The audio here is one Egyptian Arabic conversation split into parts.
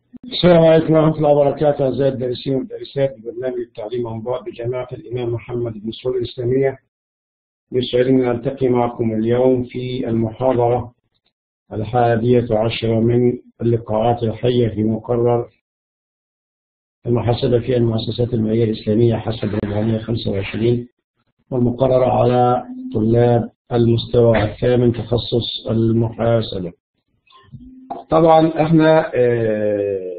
السلام عليكم ورحمة الله وبركاته أعزائي الدارسين والدارسات ببرنامج التعليم عن بعد بجامعة الإمام محمد بن سعود الإسلامية يسعدني أن ألتقي معكم اليوم في المحاضرة الحادية عشرة من اللقاءات الحية في مقرر المحاسبة في المؤسسات المالية الإسلامية حسب 425 والمقررة على طلاب المستوى الثامن تخصص المحاسبة طبعا احنا اه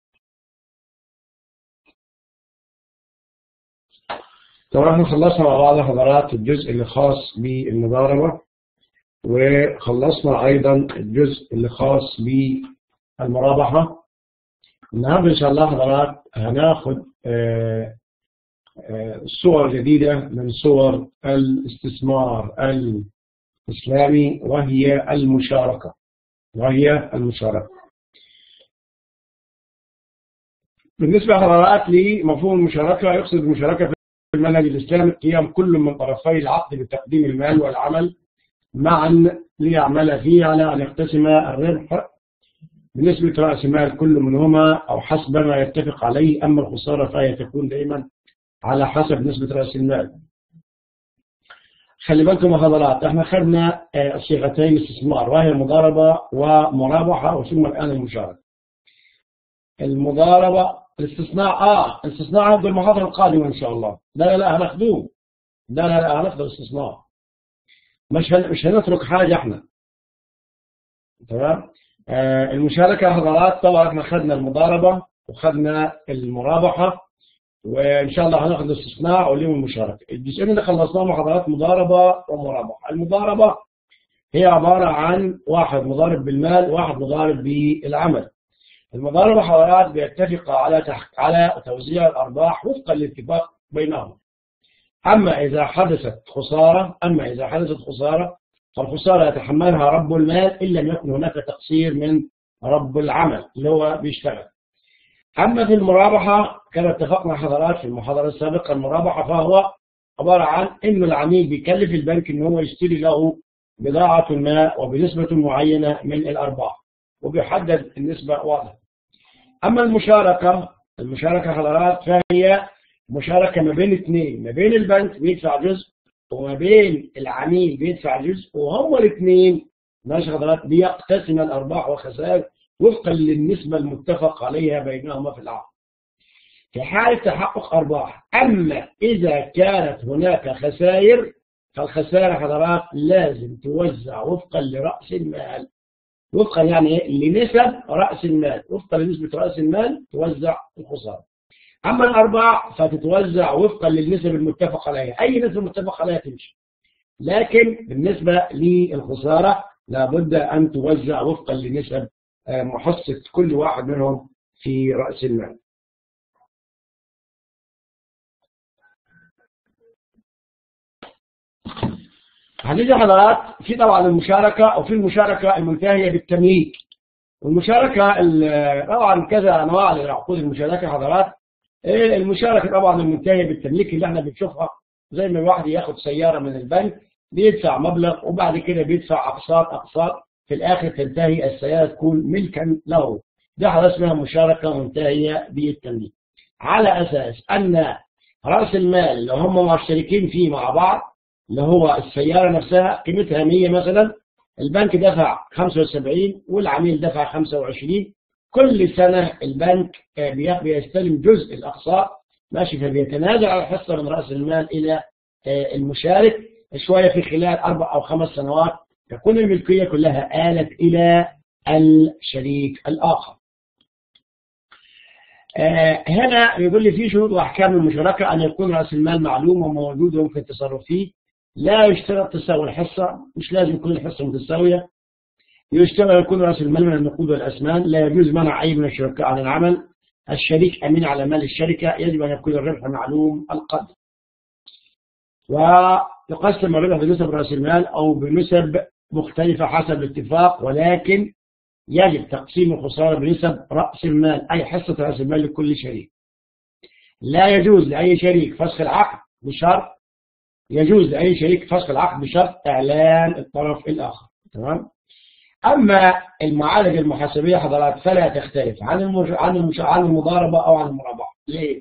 طبعا احنا خلصنا مع بعض حضرات الجزء اللي خاص بالمضاربة وخلصنا ايضا الجزء اللي خاص بالمرابحة النهارده ان شاء الله حضرات هناخد اه اه صور جديدة من صور الاستثمار الإسلامي وهي المشاركة وهي المشاركة بالنسبة لحضرات لمفهوم المشاركة يقصد المشاركة في المنهج الإسلامي قيام كل من طرفي العقد بتقديم المال والعمل معا ليعمل فيه على أن يقتسم الربح بنسبة رأس مال كل منهما أو حسب ما يتفق عليه أما الخسارة فهي تكون دائما على حسب نسبة رأس المال خلي بالكم يا حضرات احنا خدنا صيغتين استثمار وهي المضاربة ومرابحة وثم الآن المشاركة المضاربة الاستثناء اه الاستثناء هيبقى المحاضرة القادمة ان شاء الله لا لا لا هناخدوه لا لا لا هناخد الاستثناء مش هن... مش هنترك حاجة احنا تمام آه المشاركة يا حضرات طبعا احنا خدنا المضاربة وخدنا المرابحة وان شاء الله هناخد الاستثناء واليوم المشاركه الجزئين اللي خلصناه محاضرات مضاربه ومرابحه المضاربه هي عباره عن واحد مضارب بالمال وواحد مضارب بالعمل المضاربه حضرات بيتفق على تحق... على توزيع الارباح وفقا للاتفاق بينهم اما اذا حدثت خساره اما اذا حدثت خساره فالخساره يتحملها رب المال ان لم يكن هناك تقصير من رب العمل اللي هو بيشتغل أما في المرابحة كما اتفقنا حضرات في المحاضرة السابقة المرابحة فهو عبارة عن إنه العميل بيكلف البنك إن هو يشتري له بضاعة ما وبنسبة معينة من الأرباح وبيحدد النسبة واضحة أما المشاركة المشاركة حضرات فهي مشاركة ما بين اثنين ما بين البنك بيدفع جزء وما بين العميل بيدفع جزء وهما الاثنين ماشي حضرات بيقتسم الأرباح والخسائر وفقا للنسبة المتفق عليها بينهما في العقد في حالة تحقق أرباح أما إذا كانت هناك خسائر فالخسائر حضرات لازم توزع وفقا لرأس المال وفقا يعني لنسب رأس المال وفقا لنسبة رأس المال توزع الخسارة أما الأرباح فتتوزع وفقا للنسب المتفق عليها أي نسبة متفق عليها تمشي لكن بالنسبة للخسارة لابد أن توزع وفقا لنسب محصة كل واحد منهم في رأس المال هنيجي حضرات في طبعا المشاركة وفي المشاركة المنتهية بالتمليك والمشاركة طبعا كذا أنواع لعقود المشاركة حضرات المشاركة طبعا المنتهية بالتمليك اللي احنا بنشوفها زي ما الواحد ياخد سيارة من البنك بيدفع مبلغ وبعد كده بيدفع أقساط أقساط في الآخر تنتهي السيارة تكون ملكا له ده حضرتك اسمها مشاركة منتهية بالتمليك على أساس أن رأس المال اللي هم مشتركين فيه مع بعض اللي هو السيارة نفسها قيمتها 100 مثلا البنك دفع 75 والعميل دفع 25 كل سنة البنك بيستلم جزء الأقساط ماشي فبيتنازل على حصة من رأس المال إلى المشارك شوية في خلال أربع أو خمس سنوات تكون الملكية كلها آلت إلى الشريك الآخر آه هنا يقول لي في شروط وأحكام المشاركة أن يكون رأس المال معلوم وموجود وممكن التصرف فيه لا يشترط تساوي الحصة مش لازم يكون الحصة متساوية يشترط يكون رأس المال من النقود والأسمان لا يجوز منع أي من الشركاء عن العمل الشريك أمين على مال الشركة يجب أن يكون الربح معلوم القدر ويقسم الربح بنسب رأس المال أو بنسب مختلفة حسب الاتفاق ولكن يجب تقسيم الخسارة بنسب رأس المال أي حصة رأس المال لكل شريك لا يجوز لأي شريك فسخ العقد بشرط يجوز لأي شريك فسخ العقد بشرط إعلان الطرف الآخر تمام أما المعالجة المحاسبية حضرات فلا تختلف عن المش... عن المش... عن المضاربة أو عن المرابحة ليه؟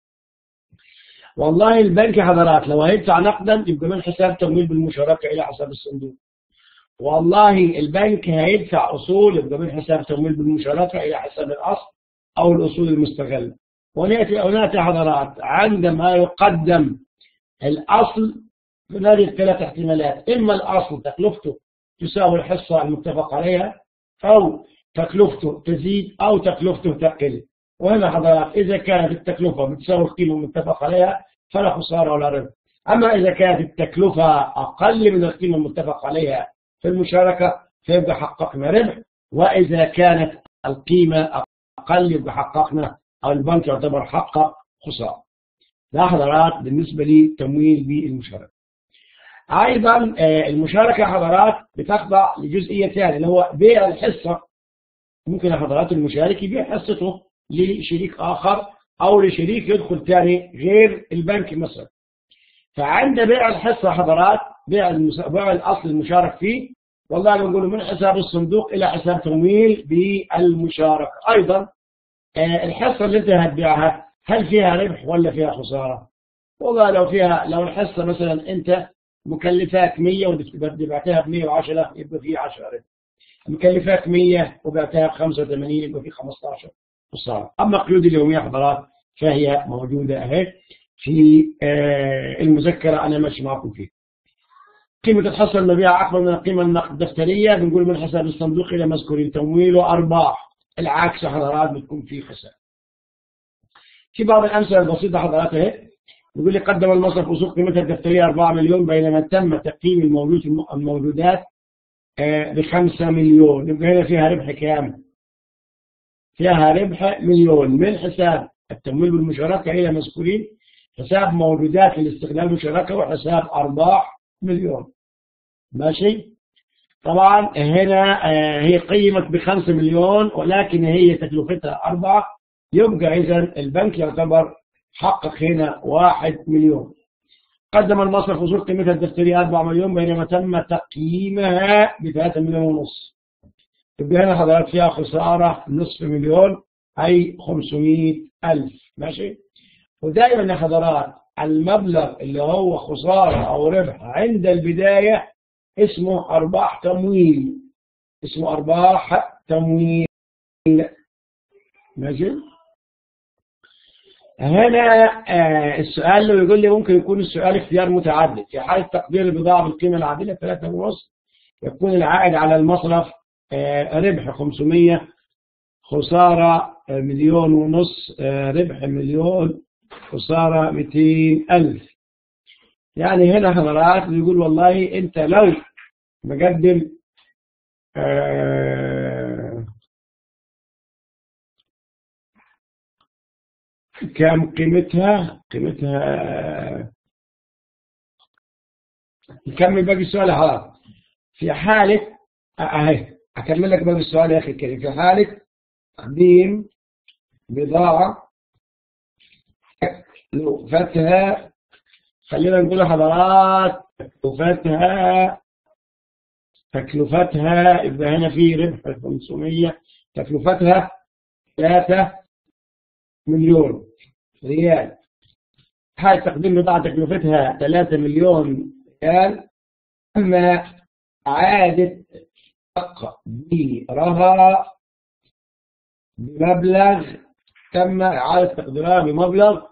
والله البنك حضرات لو هيدفع نقدا يبقى من حساب تمويل بالمشاركة إلى حساب الصندوق والله البنك هيدفع أصول يبقى من حساب تمويل بالمشاركة إلى حساب الأصل أو الأصول المستغلة ونأتي ونأتي حضرات عندما يقدم الأصل هنالك ثلاث احتمالات إما الأصل تكلفته تساوي الحصة المتفق عليها أو تكلفته تزيد أو تكلفته تقل وهنا حضرات إذا كانت التكلفة بتساوي القيمة المتفق عليها فلا خسارة ولا ربح أما إذا كانت التكلفة أقل من القيمة المتفق عليها في المشاركة فيبقى حققنا ربح وإذا كانت القيمة أقل يبقى حققنا أو البنك يعتبر حقق خسارة ده حضرات بالنسبة لي تمويل بالمشاركة أيضا المشاركة حضرات بتخضع لجزئية ثانية اللي هو بيع الحصة ممكن حضرات المشارك يبيع حصته لشريك آخر أو لشريك يدخل ثاني غير البنك مثلا فعند بيع الحصة حضرات بيع, المس... بيع الأصل المشارك فيه والله بنقول من حساب الصندوق إلى حساب تمويل بالمشاركة أيضا الحصة اللي أنت هتبيعها هل فيها ربح ولا فيها خسارة والله لو فيها لو الحصة مثلا أنت مكلفاك 100 وبعتها ب 110 يبقى في 10 ربح مكلفاك 100 وبعتها ب 85 يبقى في 15 خسارة أما قيود اليومية حضرات فهي موجودة أهي في المذكرة أنا ماشي معكم فيه قيمة الحصة المبيعة أكبر من القيمة النقد الدفترية بنقول من حساب الصندوق إلى مذكورين تمويل وأرباح العكس حضرات بتكون في خسارة في بعض الأمثلة البسيطة حضرات اهي بيقول لي قدم المصرف وسوق قيمتها الدفترية 4 مليون بينما تم تقييم الموجود الموجودات ب 5 مليون يبقى هنا فيها ربح كام؟ فيها ربح مليون من حساب التمويل بالمشاركة إلى مذكورين حساب موجودات الاستغلال المشاركة وحساب أرباح مليون ماشي طبعا هنا هي قيمت بخمسة مليون ولكن هي تكلفتها أربعة يبقى إذا البنك يعتبر حقق هنا واحد مليون قدم المصرف وصول قيمتها الدفترية 4 مليون بينما تم تقييمها ب 3 مليون ونص يبقى هنا حضرات فيها خسارة نصف مليون أي 500 ألف ماشي ودائما يا حضرات المبلغ اللي هو خسارة أو ربح عند البداية اسمه أرباح تمويل اسمه أرباح تمويل ماشي هنا آه السؤال اللي يقول لي ممكن يكون السؤال اختيار متعدد في حالة تقدير البضاعة بالقيمة العادلة 3 ونص يكون العائد على المصرف آه ربح 500 خسارة آه مليون ونص ربح مليون خسارة 200 ألف يعني هنا حضرات بيقول والله أنت لو مقدم آه كم قيمتها قيمتها نكمل باقي السؤال حضرتك في حالة اهي اكمل لك باقي السؤال يا اخي الكريم في حالة تقديم بضاعة تكلفتها خلينا نقول حضرات تكلفتها تكلفتها يبقى هنا في ربح 500 تكلفتها 3 مليون ريال هاي تقديم بضاعة تكلفتها 3 مليون ريال أما عادة تقديرها بمبلغ تم إعادة تقديرها بمبلغ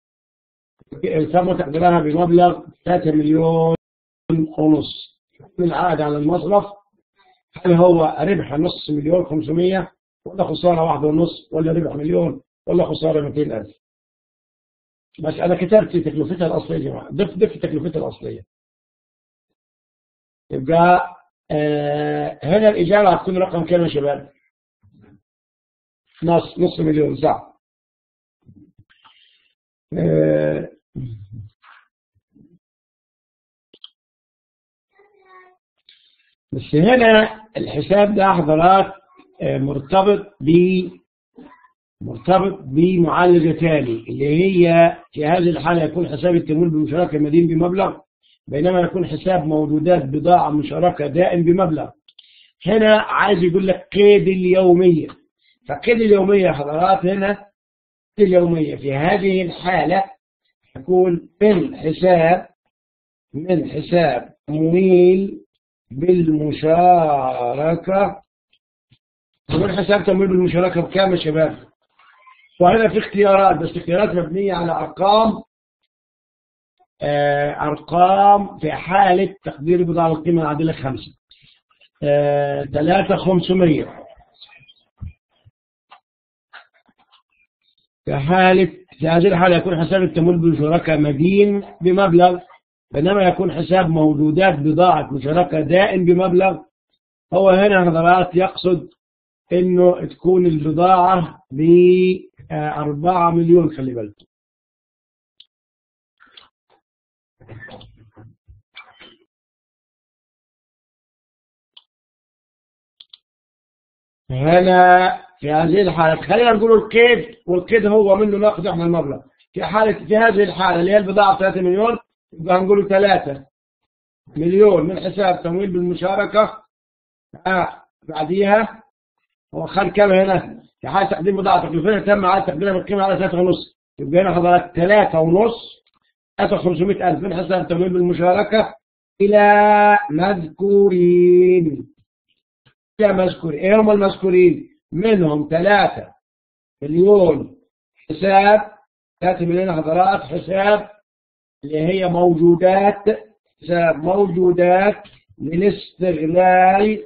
تم تقديرها بمبلغ 3 مليون ونص من العائد على المصرف هل هو ربح نص مليون 500 ولا خسارة واحدة ونص ولا ربح مليون ولا خسارة 200 ألف بس أنا كتبت تكلفتها الأصلية يا جماعة ضف ضف تكلفتها الأصلية يبقى آه هنا الإجابة هتكون رقم كام يا شباب؟ نص نص مليون صح آه بس هنا الحساب ده حضرات آه مرتبط ب مرتبط بمعالجة تالي اللي هي في هذه الحالة يكون حساب التمويل بمشاركة مدين بمبلغ بينما يكون حساب موجودات بضاعة مشاركة دائم بمبلغ هنا عايز يقول لك قيد اليومية فقيد اليومية يا حضرات هنا قيد اليومية في هذه الحالة يكون من حساب من حساب تمويل بالمشاركة ومن حساب تمويل بالمشاركة بكام يا شباب وهنا في اختيارات بس اختيارات مبنية على أرقام آه، أرقام في حالة تقدير بضاعة القيمة العادلة خمسة ثلاثة خمسمية في حالة في هذه الحالة يكون حساب التمويل بالمشاركة مدين بمبلغ بينما يكون حساب موجودات بضاعة مشاركة دائم بمبلغ هو هنا حضرات يقصد انه تكون البضاعة ب 4 مليون خلي بالك هنا في هذه الحالة خلينا نقول القيد والقيد هو منه ناخذ احنا المبلغ في حالة في هذه الحالة اللي هي البضاعة 3 مليون يبقى هنقول 3 مليون من حساب تمويل بالمشاركة آه بعديها هو خد كام هنا في حالة تقديم بضاعة تكلفتها تم على تقديمها بالقيمة على 3 ونص يبقى هنا حضرتك 3 ونص 1500 من حساب تمويل بالمشاركة إلى مذكورين إلى مذكورين إيه هم المذكورين منهم 3 مليون حساب 3 مليون حضرات حساب اللي هي موجودات حساب موجودات للاستغلال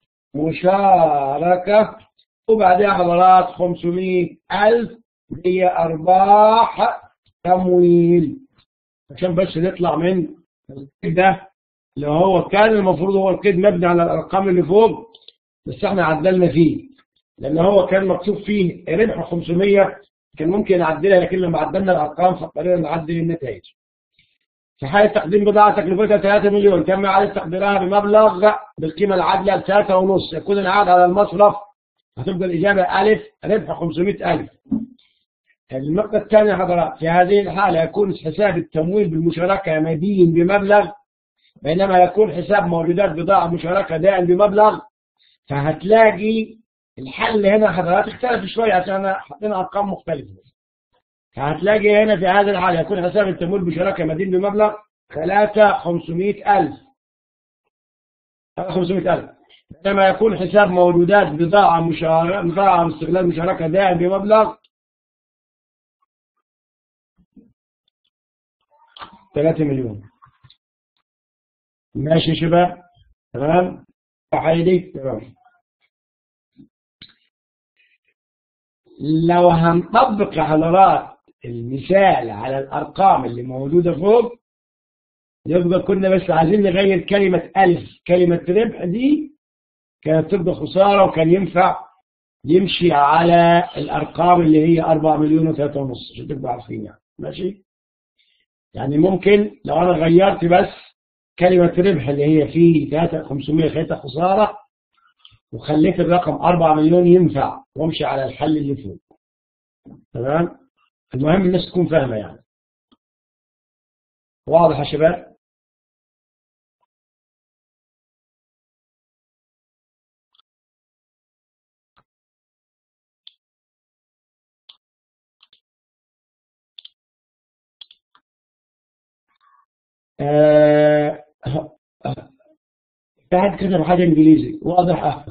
مشاركة وبعدها حضرات 500 ألف هي أرباح تمويل عشان بس نطلع من القيد ده اللي هو كان المفروض هو القيد مبني على الأرقام اللي فوق بس احنا عدلنا فيه لأن هو كان مكتوب فيه ربح 500 كان ممكن نعدلها لكن لما عدلنا الأرقام فاضطرينا نعدل النتائج في حالة تقديم بضاعة تكلفتها 3 مليون تم إعادة تقديرها بمبلغ بالقيمة العادلة ل 3 ونص يكون العائد على المصرف هتبقى الإجابة ألف ربح 500 ألف النقطة الثانية حضرات في هذه الحالة يكون حساب التمويل بالمشاركة مدين بمبلغ بينما يكون حساب موجودات بضاعة مشاركة دائم بمبلغ فهتلاقي الحل هنا حضرات اختلف شوية عشان حطينا أرقام مختلفة فهتلاقي هنا في هذه الحالة يكون حساب التمويل بشراكة مدين بمبلغ 3 500 ألف 500 ألف بينما يكون حساب موجودات بضاعة مشاركة بضاعة استغلال مشاركة دائم بمبلغ 3 مليون ماشي يا شباب تمام حيدي تمام لو هنطبق يا حضرات المثال على الأرقام اللي موجودة فوق يبقى كنا بس عايزين نغير كلمة ألف كلمة ربح دي كانت تبقى خسارة وكان ينفع يمشي على الأرقام اللي هي 4 مليون وثلاثة ونص عشان تبقى عارفين يعني ماشي يعني ممكن لو أنا غيرت بس كلمة ربح اللي هي في 3 500 خليتها خسارة وخليت الرقم 4 مليون ينفع وامشي على الحل اللي فوق تمام المهم الناس تكون فاهمة يعني واضح يا شباب آه بعد كده حاجة انجليزي واضح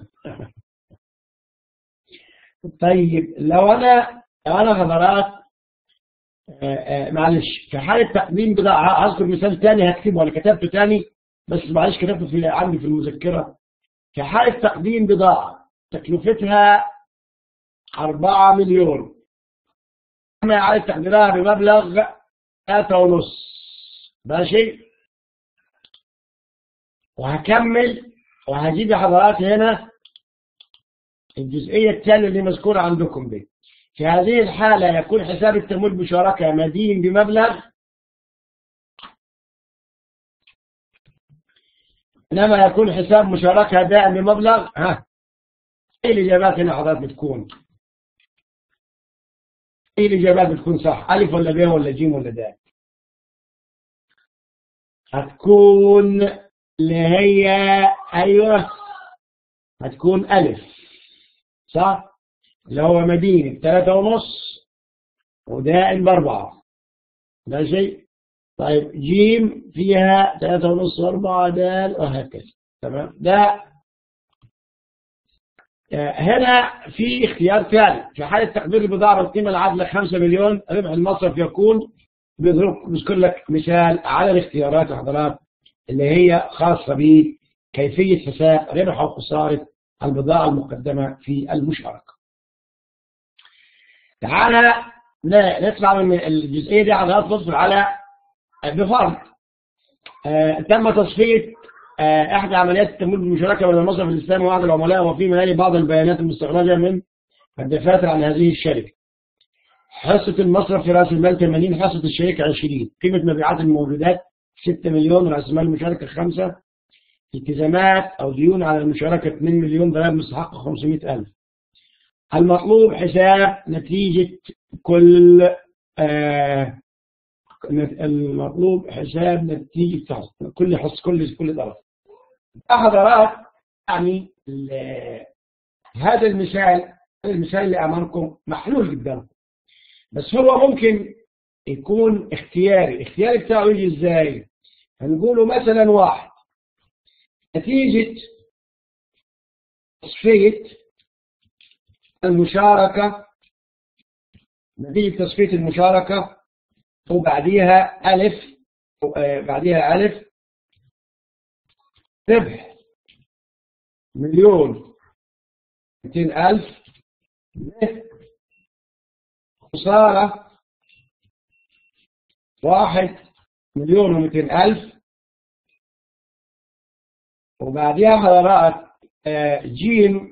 طيب لو انا لو انا حضرات معلش في حالة تقديم بضاعة أذكر مثال تاني هكتبه ولا كتبته تاني بس معلش كتبته في عندي في المذكرة في حالة تقديم بضاعة تكلفتها 4 مليون أما إعادة تقديرها بمبلغ 3 ونص ماشي وهكمل وهجيب حضرات هنا الجزئية الثانية اللي مذكورة عندكم دي في هذه الحالة يكون حساب التمويل بشراكة مدين بمبلغ إنما يكون حساب مشاركة دائم بمبلغ ها ايه الإجابات هنا حضرتك بتكون ايه الإجابات بتكون صح ألف ولا ب ولا ج ولا د هتكون اللي هي أيوه هتكون ألف صح؟ اللي هو مدينة ثلاثة ونص ودائم بأربعة ماشي؟ طيب جيم فيها ثلاثة ونص وأربعة دال وهكذا تمام؟ ده هنا في اختيار ثالث في حالة تقدير البضاعة بالقيمة العادلة 5 مليون ربح المصرف يكون بيذكر لك مثال على الاختيارات الحضارات اللي هي خاصة بكيفية حساب ربح أو خسارة البضاعة المقدمة في المشاركة. تعالى نطلع من الجزئية دي على ندخل على بفرض آه تم تصفية آه احدى عمليات التمويل بالمشاركه بين المصرف الاسلامي وبعض العملاء وفي مالي بعض البيانات المستخرجه من الدفاتر عن هذه الشركه. حصه المصرف في راس المال 80 حصه الشركه 20 قيمه مبيعات الموردات 6 مليون راس مال المشاركه 5 التزامات او ديون على المشاركه 2 مليون ضرائب مستحقه 500000 المطلوب حساب نتيجه كل آه المطلوب حساب نتيجه حصه كل حصه كل كل طرف حضرات يعني هذا المثال المثال اللي امامكم محلول جدا بس هو ممكن يكون اختياري الاختياري بتاعه يجي ازاي هنقوله مثلا واحد نتيجة تصفية المشاركة نتيجة تصفية المشاركة وبعديها ألف بعديها ألف ربح مليون مئتين ألف خسارة واحد مليون ومئتين ألف وبعديها حضرات جيم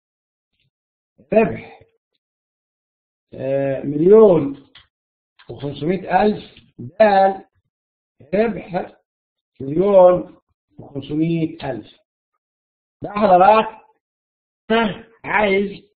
ربح مليون وخمسمائة ألف دال ربح مليون وخمسمائة ألف ده حضرات أنا عايز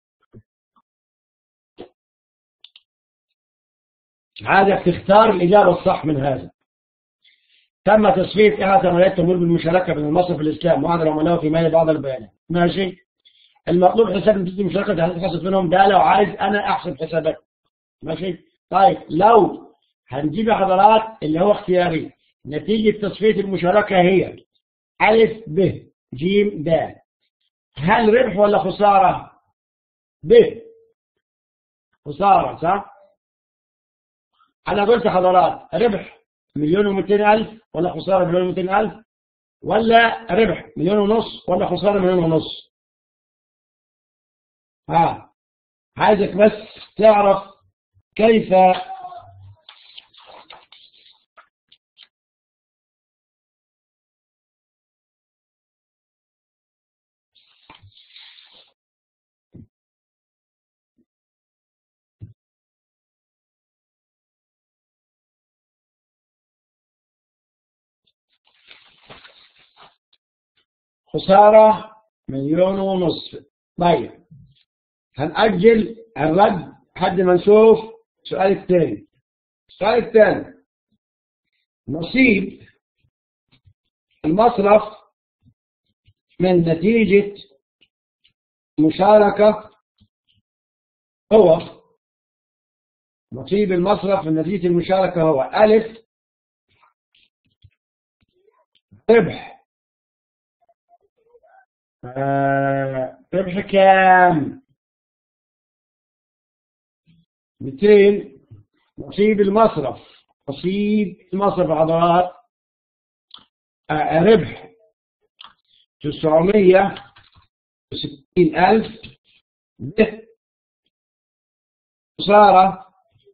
عايزك تختار الإجابة الصح من هذا تم تصفية إحدى عمليات التمويل بالمشاركة بين المصرف الإسلام وعد العملاء في مال بعض البيانات ماشي المطلوب حساب نتيجة المشاركة هتحسب منهم ده لو عايز أنا أحسب حسابات ماشي طيب لو هنجيب حضرات اللي هو اختياري نتيجة تصفية المشاركة هي ألف ب جيم د هل ربح ولا خسارة؟ ب خسارة صح؟ أنا قلت حضرات ربح مليون ومئتين ألف ولا خسارة مليون ومئتين ألف ولا ربح مليون ونص ولا خسارة مليون ونص ها عايزك بس تعرف كيف خسارة مليون ونصف طيب هنأجل الرد لحد ما نشوف السؤال الثاني السؤال الثاني نصيب المصرف من نتيجة مشاركة هو نصيب المصرف من نتيجة المشاركة هو ألف ربح آه ربح كام 200 نصيب المصرف نصيب المصرف عضلات آه ربح 960 ألف خسارة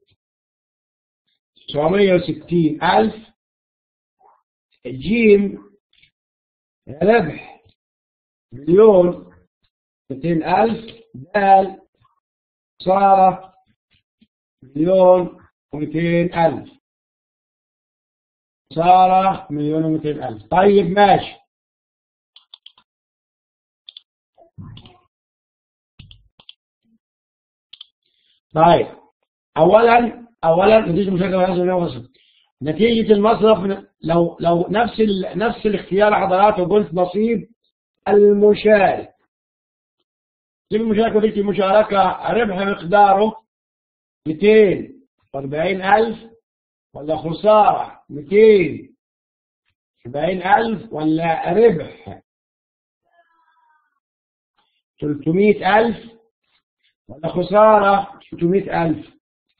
960 ألف جيم ربح مليون مئتين ألف دال خسارة مليون ومئتين ألف خسارة مليون ومئتين ألف طيب ماشي طيب أولا أولا نتيجة مشاكل نتيجة المصرف لو لو نفس ال... نفس الاختيار حضرات وقلت نصيب المشارك نصيب المشاركة وديك المشاركة ربح مقداره 240000 ولا خسارة 270000 ولا ربح 300000 ولا خسارة 600000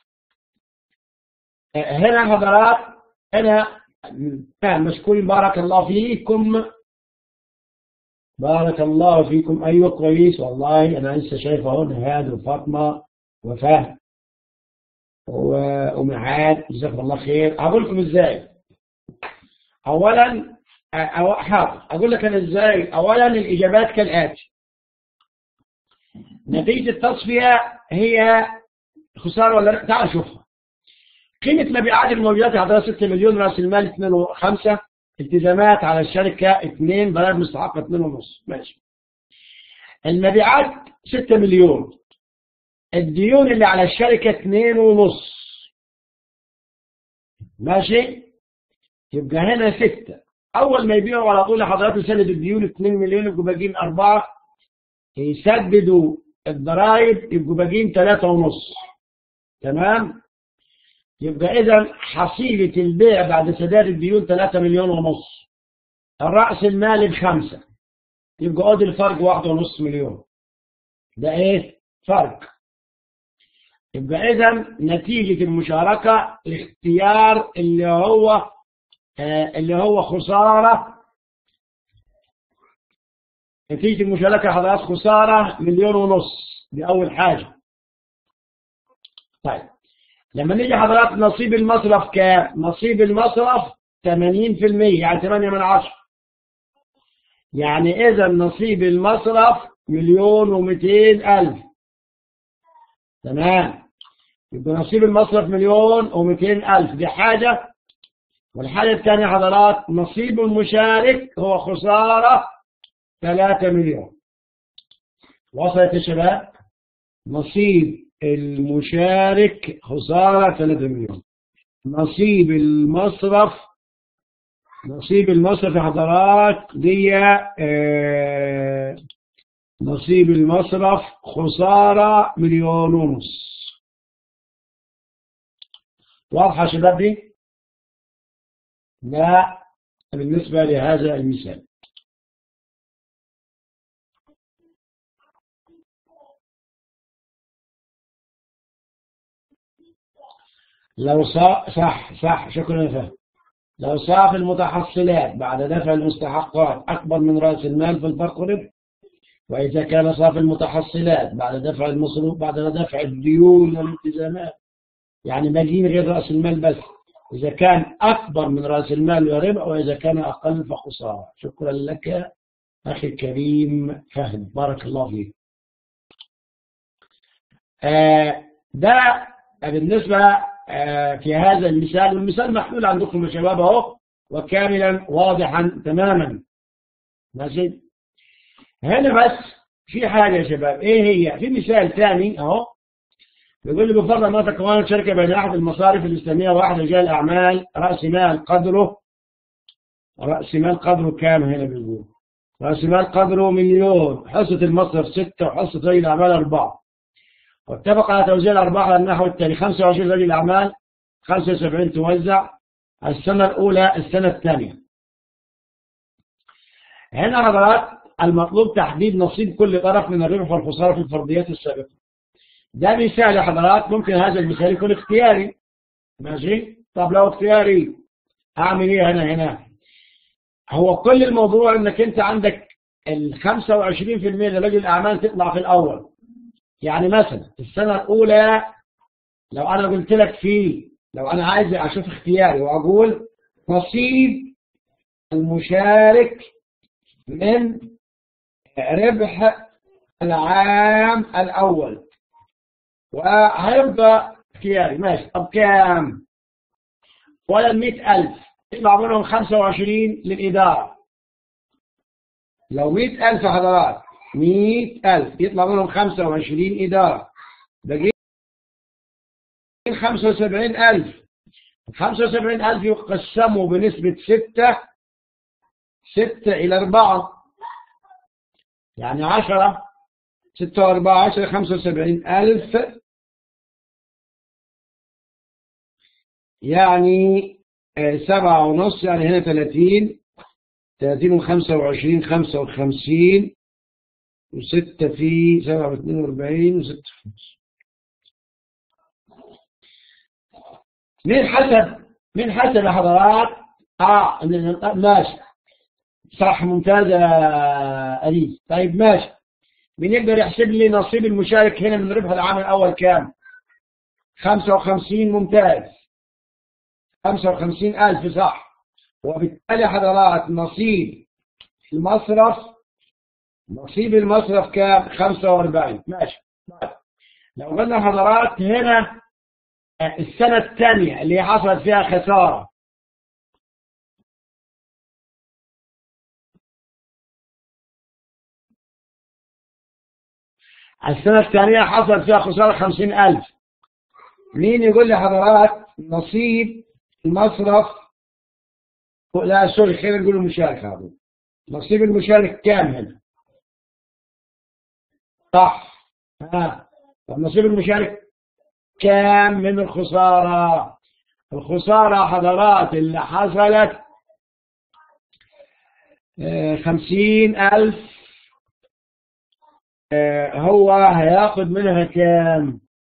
هنا حضرات هنا مشكور بارك الله فيكم بارك الله فيكم أيوة كويس والله أنا لسه شايفه هون هاد وفاطمة وفهد ومعاد جزاكم الله خير أقول لكم إزاي أولا أو حاضر أقول لك أنا إزاي أولا الإجابات كالآتي نتيجة التصفية هي خسارة ولا تعال شوفها قيمة مبيعات الموجودات على 6 مليون رأس المال 2 5 التزامات على الشركة 2 ضرائب مستحقة 2 ونص ماشي المبيعات 6 مليون الديون اللي على الشركة 2 ونص ماشي يبقى هنا 6 أول ما يبيعوا على طول حضرات يسدد الديون 2 مليون يبقوا باقيين 4 يسددوا الضرائب يبقوا باقيين 3 ونص تمام يبقى إذا حصيلة البيع بعد سداد الديون 3 مليون ونص الرأس المالي بخمسة يبقى قد الفرق واحد ونص مليون ده ايه فرق يبقى إذا نتيجة المشاركة الاختيار اللي هو آه اللي هو خسارة نتيجة المشاركة حضرات خسارة مليون ونص دي أول حاجة طيب لما نيجي حضرات نصيب المصرف كام نصيب المصرف 80% يعني 8 من 10 يعني إذا نصيب المصرف مليون و200 ألف تمام يبقى نصيب المصرف مليون و200 ألف دي حاجة والحاجة الثانية حضرات نصيب المشارك هو خسارة 3 مليون وصلت يا شباب نصيب المشارك خسارة 3 مليون نصيب المصرف نصيب المصرف يا حضرات دي آه نصيب المصرف خسارة مليون ونص واضحة شباب دي؟ لا بالنسبة لهذا المثال لو صح صح صح شكرا فهم لو صاف المتحصلات بعد دفع المستحقات أكبر من رأس المال في الفرق ربح وإذا كان صاف المتحصلات بعد دفع المصروف بعد دفع الديون والالتزامات يعني باقيين غير رأس المال بس إذا كان أكبر من رأس المال وربح وإذا كان أقل فخسارة شكرا لك أخي الكريم فهد بارك الله فيك آه ده بالنسبة في هذا المثال والمثال محلول عندكم يا شباب اهو وكاملا واضحا تماما ماشي هنا بس في حاجة يا شباب ايه هي في مثال ثاني اهو بيقول لي بفضل ما تكونت شركة بين احد المصارف الاسلامية واحد رجال اعمال رأس مال قدره رأس مال قدره كام هنا بيقول رأس مال قدره مليون حصة المصرف ستة وحصة رجل الاعمال أربعة واتفق على توزيع الأرباح على النحو التالي 25 رجل أعمال 75 توزع السنة الأولى السنة الثانية هنا حضرات المطلوب تحديد نصيب كل طرف من الربح والخسارة في الفرضيات السابقة ده مثال يا حضرات ممكن هذا المثال يكون اختياري ماشي طب لو اختياري أعمل إيه هنا هنا هو كل الموضوع إنك أنت عندك ال 25% لرجل الأعمال تطلع في الأول يعني مثلا السنة الأولى لو أنا قلت لك فيه لو أنا عايز أشوف اختياري وأقول نصيب المشارك من ربح العام الأول وهيبقى اختياري ماشي طب كام ولا المئة ألف يطلع منهم خمسة وعشرين للإدارة لو مئة ألف حضرات مئة ألف يطلع منهم خمسة وعشرين إدارة بقيت خمسة وسبعين ألف خمسة وسبعين ألف يقسموا بنسبة ستة ستة إلى أربعة يعني عشرة ستة وأربعة عشر خمسة وسبعين ألف يعني آه، سبعة ونص يعني هنا ثلاثين ثلاثين وخمسة وعشرين خمسة وخمسين وستة في سبعة واثنين وأربعين وستة في نص مين حسب مين حسب يا حضرات اه ماشي صح ممتاز يا أليس طيب ماشي مين يقدر يحسب لي نصيب المشارك هنا من ربح العام الأول كام 55 ممتاز 55 ألف صح وبالتالي حضرات نصيب المصرف نصيب المصرف كام 45 ماشي لو قلنا حضرات هنا السنة الثانية اللي حصلت فيها خسارة السنة الثانية حصل فيها خسارة خمسين ألف مين يقول لي حضرات نصيب المصرف لا سوري خلينا نقول المشارك هذا نصيب المشارك كام هنا صح ها طب نصيب المشارك كام من الخسارة الخسارة حضرات اللي حصلت خمسين ألف هو هياخد منها كام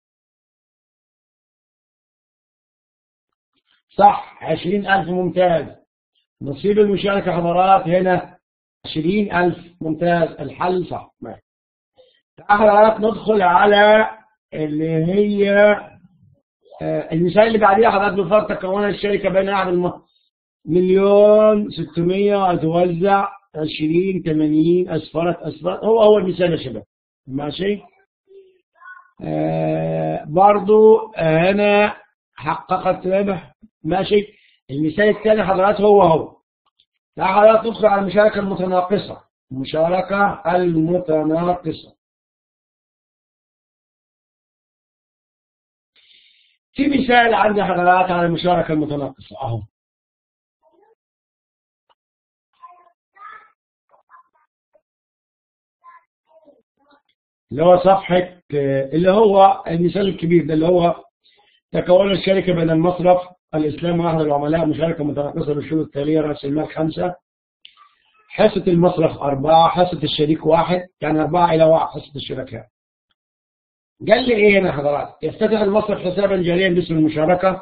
صح عشرين ألف ممتاز نصيب المشاركة حضرات هنا عشرين ألف ممتاز الحل صح حضرات ندخل على اللي هي المثال اللي بعديها حضرات بفرض تكون الشركة بين أحد الم... مليون ستمية هتوزع عشرين ثمانين أسفرت أسفرت هو هو المثال يا شباب ماشي آه برضو هنا حققت ربح ماشي المثال الثاني حضرات هو هو لا حضرات ندخل على المشاركة المتناقصة المشاركة المتناقصة في مثال عندي حضرات على المشاركة المتناقصة أهو اللي هو صفحة اللي هو المثال الكبير ده اللي هو تكون الشركة بين المصرف الإسلام وأحد العملاء مشاركة متناقصة بالشروط التالية رأس المال خمسة حصة المصرف أربعة حصة الشريك واحد يعني أربعة إلى واحد حصة الشركاء قال لي إيه هنا حضرات يفتتح المصرف حسابا جاريا باسم المشاركة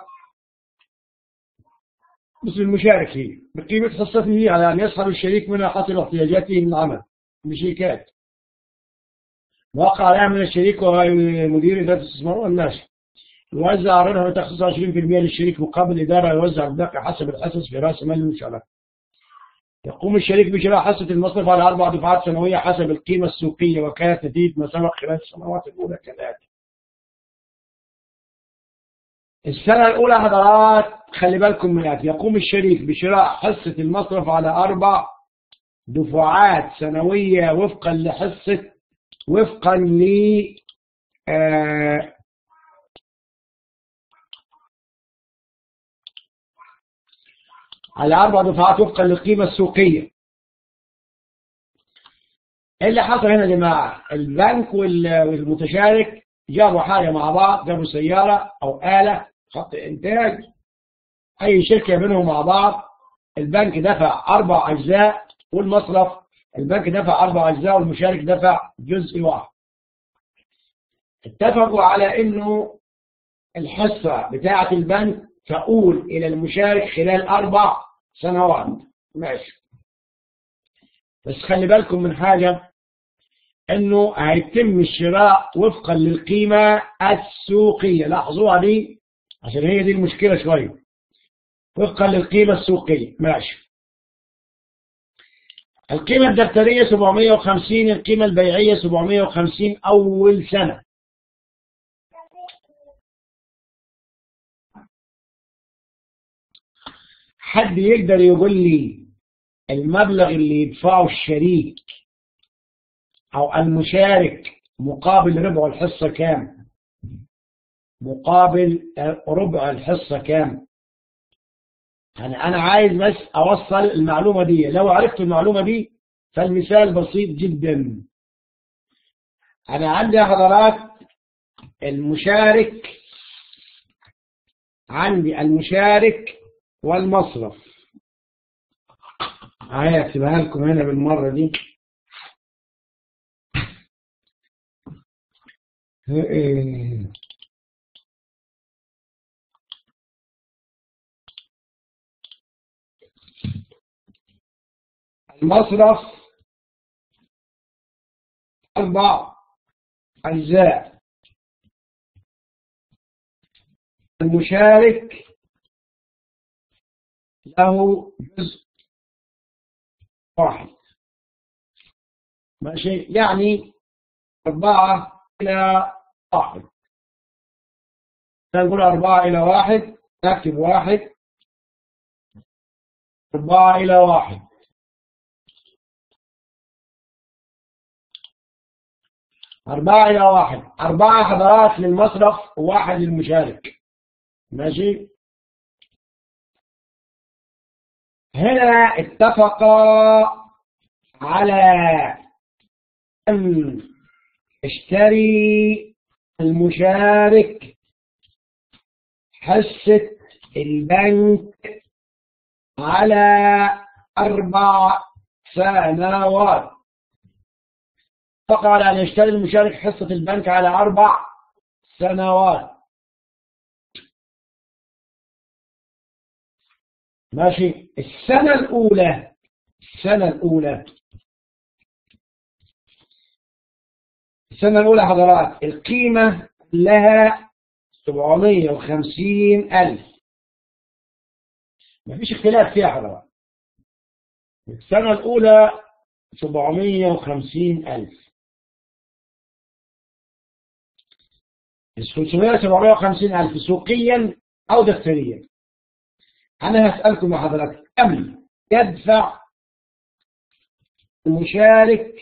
باسم المشارك هي بقيمة حصته على أن يسحب الشريك منها حسب احتياجاته من العمل بشيكات وقع عليها من الشريك وهو مدير إدارة الاستثمار والناشئ يوزع الربح وتخصص 20% للشريك مقابل إدارة يوزع الباقي حسب الحصص في رأس مال المشاركة يقوم الشريك بشراء حصة المصرف على أربع دفعات سنوية حسب القيمة السوقية وكانت نتيجة ما سبق خلال السنوات الأولى كالآتي السنة الأولى حضرات خلي بالكم من الآتي يقوم الشريك بشراء حصة المصرف على أربع دفعات سنوية وفقا لحصة وفقا ل آه على أربع دفعات وفقا للقيمة السوقية ايه اللي حصل هنا يا جماعة البنك والمتشارك جابوا حاجة مع بعض جابوا سيارة أو آلة خط إنتاج أي شركة منهم مع بعض البنك دفع أربع أجزاء والمصرف البنك دفع أربع أجزاء والمشارك دفع جزء واحد اتفقوا على أنه الحصة بتاعة البنك تؤول إلى المشارك خلال أربع سنوات ماشي بس خلي بالكم من حاجة أنه هيتم الشراء وفقا للقيمة السوقية لاحظوها دي عشان هي دي المشكلة شوية وفقا للقيمة السوقية ماشي القيمة الدفترية 750 القيمة البيعية 750 أول سنة حد يقدر يقول لي المبلغ اللي يدفعه الشريك أو المشارك مقابل ربع الحصة كام مقابل ربع الحصة كام يعني أنا عايز بس أوصل المعلومة دي لو عرفت المعلومة دي فالمثال بسيط جدا أنا عندي يا حضرات المشارك عندي المشارك والمصرف هاي اكتبها لكم هنا بالمرة دي المصرف أربع أجزاء المشارك له جزء واحد ماشي يعني أربعة إلى واحد نقول أربعة إلى واحد نكتب واحد أربعة إلى واحد أربعة إلى واحد أربعة حضرات للمصرف وواحد للمشارك ماشي هنا اتفقا على أن اشتري المشارك حصة البنك على أربع سنوات فقال أن يشتري المشارك حصة البنك على أربع سنوات ماشي السنة الأولى السنة الأولى السنة الأولى حضرات القيمة لها 750 ألف ما فيش اختلاف فيها حضرات السنة الأولى 750 ألف ال 500 750 ألف سوقيا أو دفتريا أنا هسألكم يا حضرتك كم يدفع المشارك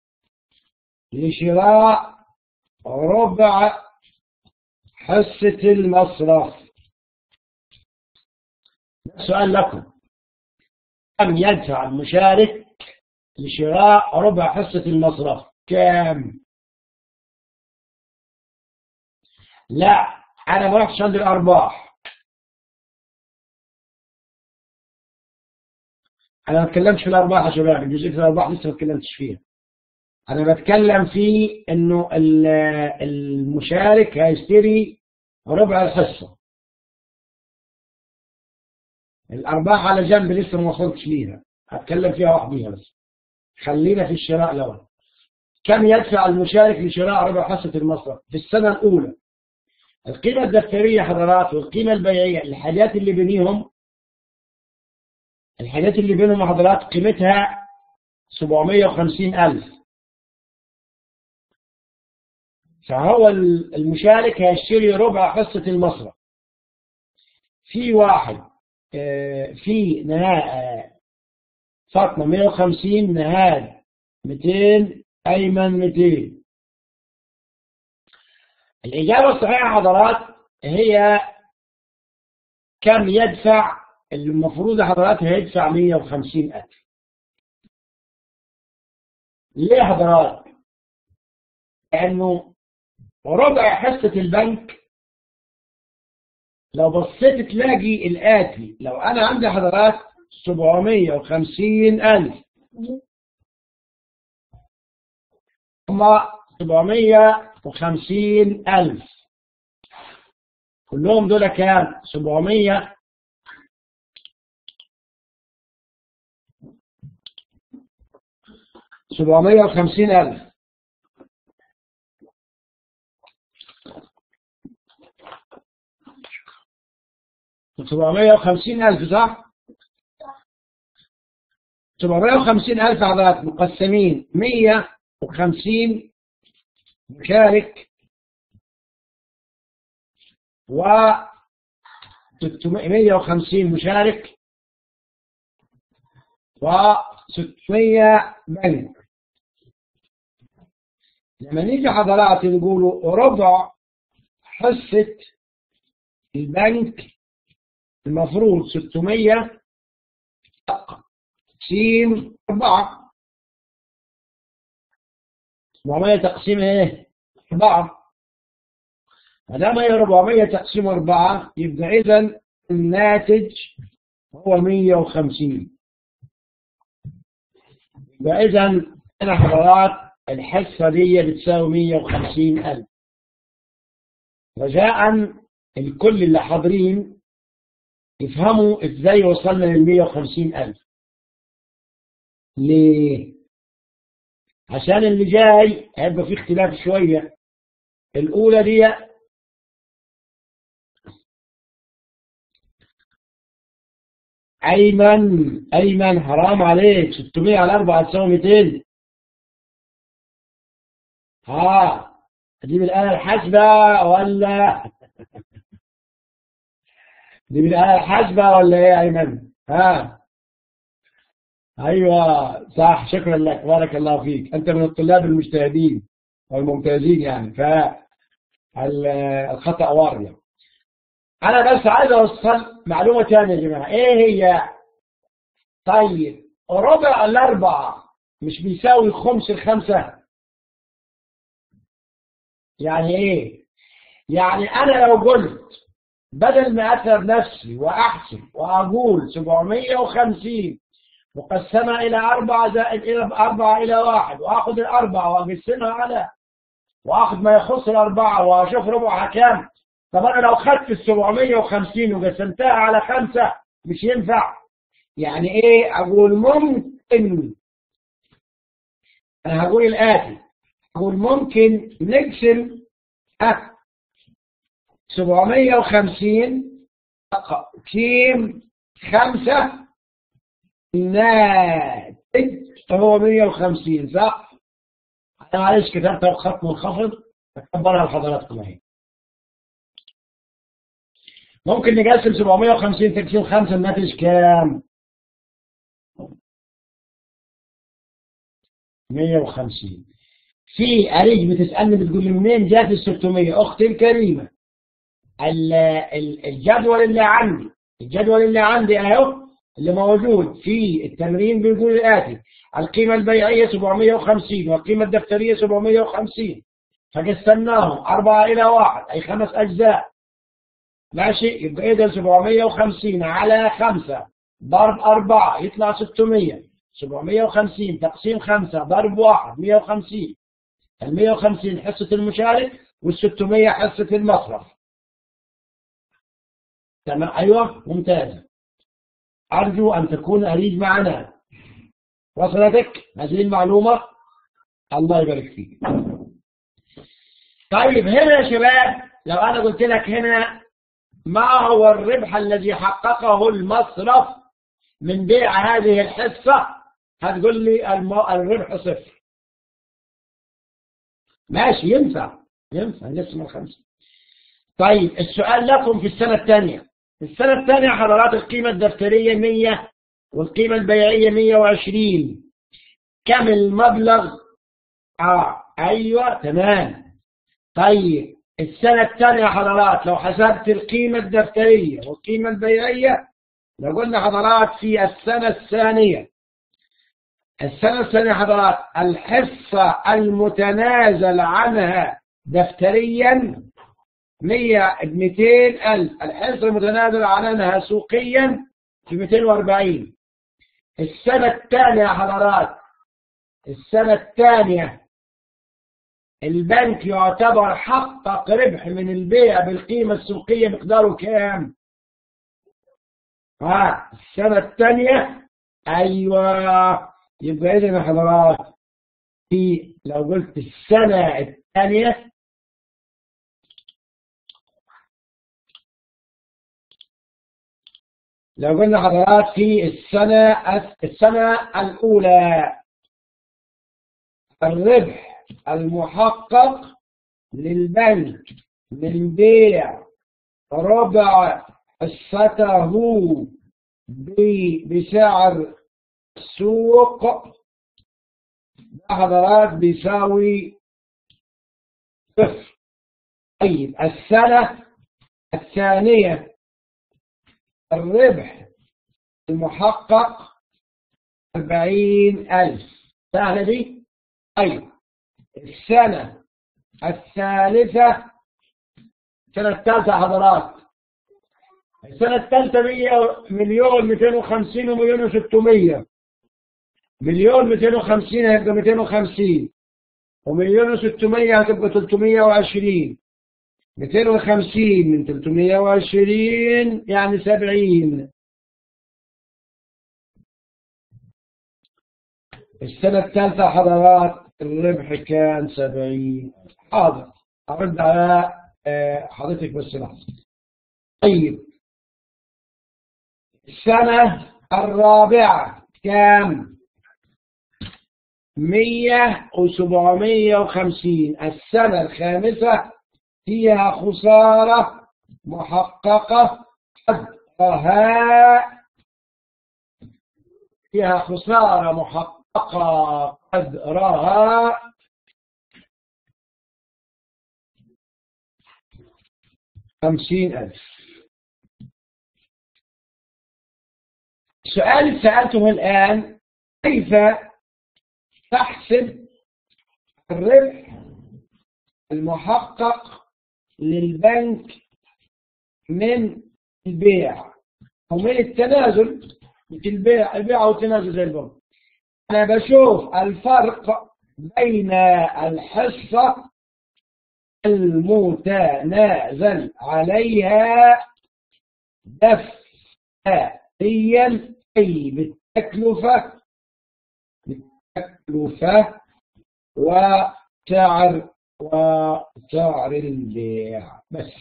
لشراء ربع حصة المصرف سؤال لكم كم يدفع المشارك لشراء ربع حصة المصرف كم لا أنا ما رحتش عند الأرباح أنا ما اتكلمتش في الأرباح يا شباب الجزء في الأرباح لسه ما اتكلمتش فيها أنا بتكلم في إنه المشارك هيشتري ربع الحصة الأرباح على جنب لسه ما وصلتش ليها هتكلم فيها وحديها بس خلينا في الشراء الأول كم يدفع المشارك لشراء ربع حصة المصرف في السنة الأولى القيمة الدفترية حضرات والقيمة البيعية الحاجات اللي بينهم الحاجات اللي بينهم حضرات قيمتها 750 ألف فهو المشارك هيشتري ربع حصة المصرف في واحد في نهاية فاطمة 150 نهاد 200 أيمن 200 الإجابة الصحيحة حضرات هي كم يدفع المفروض حضرات هيدفع 150 ألف ليه حضرات؟ لأنه ربع حصة البنك لو بصيت تلاقي الآتي لو أنا عندي حضرات 750 ألف هم 750 ألف كلهم دول كام 700 750 ألف سبعمية وخمسين ألف صح؟ سبعمية وخمسين ألف عضلات مقسمين مية وخمسين مشارك و 650 مشارك و 600 بنك لما نيجي حضرات نقولوا ربع حصة البنك المفروض 600 سين 4 400 تقسيم ايه؟ 4 ما دام هي 400 تقسيم 4 يبقى اذا الناتج هو 150 يبقى اذا هنا حضرات الحصه دي بتساوي 150 ألف رجاء الكل اللي حاضرين يفهموا ازاي وصلنا لل 150 ألف ليه؟ عشان اللي جاي هيبقى فيه اختلاف شوية الأولى دي أيمن أيمن حرام عليك 600 على 4 تساوي 200 ها دي بالآلة الحاسبة ولا دي بالآلة الحاسبة ولا إيه يا أيمن؟ ها أيوة صح شكرا لك بارك الله فيك أنت من الطلاب المجتهدين والممتازين يعني فالخطأ وارد أنا بس عايز أوصل معلومة ثانية يا جماعة إيه هي؟ طيب ربع الأربعة مش بيساوي خمس الخمسة يعني إيه؟ يعني أنا لو قلت بدل ما أتعب نفسي وأحسب وأقول 750 مقسمة إلى أربعة زائد إلى أربعة إلى واحد وآخذ الأربعة وأقسمها على وآخذ ما يخص الأربعة وأشوف ربعها كام طب أنا لو خدت ال 750 وقسمتها على خمسة مش ينفع يعني إيه أقول ممكن أنا هقول الآتي أقول ممكن نقسم أه 750 تقسيم خمسة الناتج هو 150 صح؟ أنا معلش كتبتها بخط منخفض أكبرها لحضراتكم أهي ممكن نقسم 750 تقسيم 5 الناتج كام؟ 150 في أريج بتسألني بتقول لي منين جات ال 600 أختي الكريمة الجدول اللي عندي الجدول اللي عندي أهو اللي موجود في التمرين بيقول الآتي القيمة البيعية 750 والقيمة الدفترية 750 فقسمناهم أربعة إلى واحد أي خمس أجزاء ماشي يبقى إذا 750 على خمسة ضرب أربعة يطلع 600 750 تقسيم خمسة ضرب واحد 150 ال 150 حصة المشارك وال 600 حصة المصرف تمام أيوة ممتاز أرجو أن تكون أريج معنا وصلتك هذه المعلومة الله يبارك فيك طيب هنا يا شباب لو أنا قلت لك هنا ما هو الربح الذي حققه المصرف من بيع هذه الحصة هتقول لي الربح صفر ماشي ينفع ينفع نقسم الخمسة طيب السؤال لكم في السنة الثانية السنة الثانية حضرات القيمة الدفترية 100 والقيمة البيعية 120 كم المبلغ اه ايوه تمام طيب السنة الثانية حضرات لو حسبت القيمة الدفترية والقيمة البيعية لو قلنا حضرات في السنة الثانية السنة الثانية حضرات الحصة المتنازل عنها دفتريا 100 200 ألف الحصة المتنازل عنها سوقيا في 240 السنة الثانية حضرات السنة الثانية البنك يعتبر حقق ربح من البيع بالقيمة السوقية مقداره كام؟ ها السنة الثانية أيوة يبقى إذا يا حضرات في لو قلت السنة الثانية لو قلنا حضرات في السنة السنة الأولى الربح المحقق للبنك من بيع ربع حصته بسعر السوق ده حضرات بيساوي صفر طيب السنة الثانية الربح المحقق أربعين ألف سهلة دي؟ طيب السنة الثالثة السنة الثالثة حضرات السنة الثالثة مليون 250 ومليون و600 مليون 250 هيبقى 250 ومليون و600 هتبقى 320 250 من 320 يعني 70 السنة الثالثة حضرات الربح كان 70 حاضر أرد على حضرتك بس لحظة طيب السنة الرابعة كام مية وسبعمية وخمسين السنة الخامسة فيها خسارة محققة قدرها فيها خسارة محققة قدرها خمسين ألف السؤال اللي سألته الآن كيف تحسب الربح المحقق للبنك من البيع أو من التنازل مثل البيع البيع أو التنازل زي البنك أنا بشوف الفرق بين الحصة المتنازل عليها دفعيا أي بالتكلفة بالتكلفة وسعر وسعر البيع بس